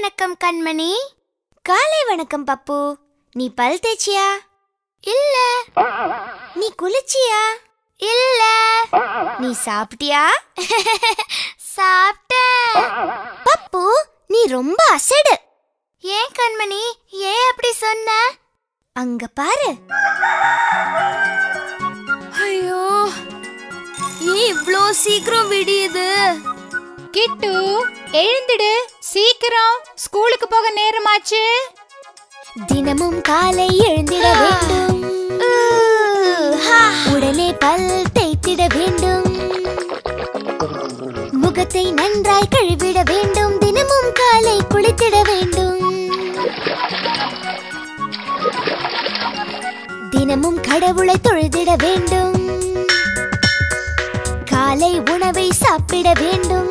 வணக்கம் கண்மணி காலை வணக்கம் பப்பு நீ பல் தேய்ச்சியா இல்ல நீ குளிச்சியா இல்ல நீ சாப்பிட்டியா சாப்பிட்டேன் பப்பு நீ ரொம்ப அசடு ஏன் கண்மணி ஏன் அப்படி சொன்ன அங்க பாரு ஐயோ ஏன் இவ்ளோ சீக்கிரம் விடியுது கிட்டு எழுந்திடு சீக்கிரம் ஸ்கூலுக்கு போக நேரமாச்சு தினமும் காலை எழுந்திட வேண்டும் உடனே பல் தேய்த்திட வேண்டும் முகத்தை நன்றாய் கழுவிட வேண்டும் தினமும் காலை குளித்திட வேண்டும் தினமும் கடவுளை தொழுதிட வேண்டும் காலை உணவை சாப்பிட வேண்டும்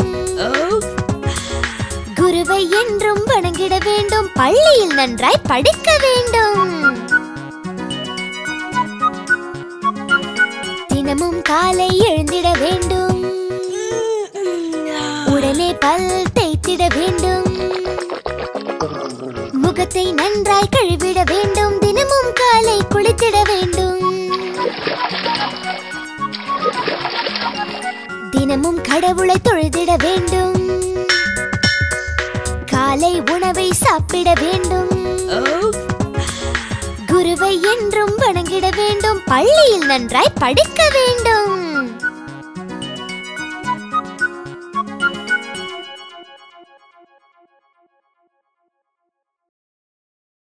குருவை என்றும் வணங்கிட வேண்டும் பள்ளியில் நன்றாய் படிக்க வேண்டும் தினமும் காலை எழுந்திட வேண்டும் உடனே பல் தேய்த்திட வேண்டும் முகத்தை நன்றாய் கழுவிட வேண்டும் தினமும் காலை குளித்திட வேண்டும் தினமும் கடவுளை தொழுதிட வேண்டும் காலை உணவை சாப்பிட வேண்டும் குருவை என்றும் வணங்கிட வேண்டும் பள்ளியில் நன்றாய் படிக்க வேண்டும்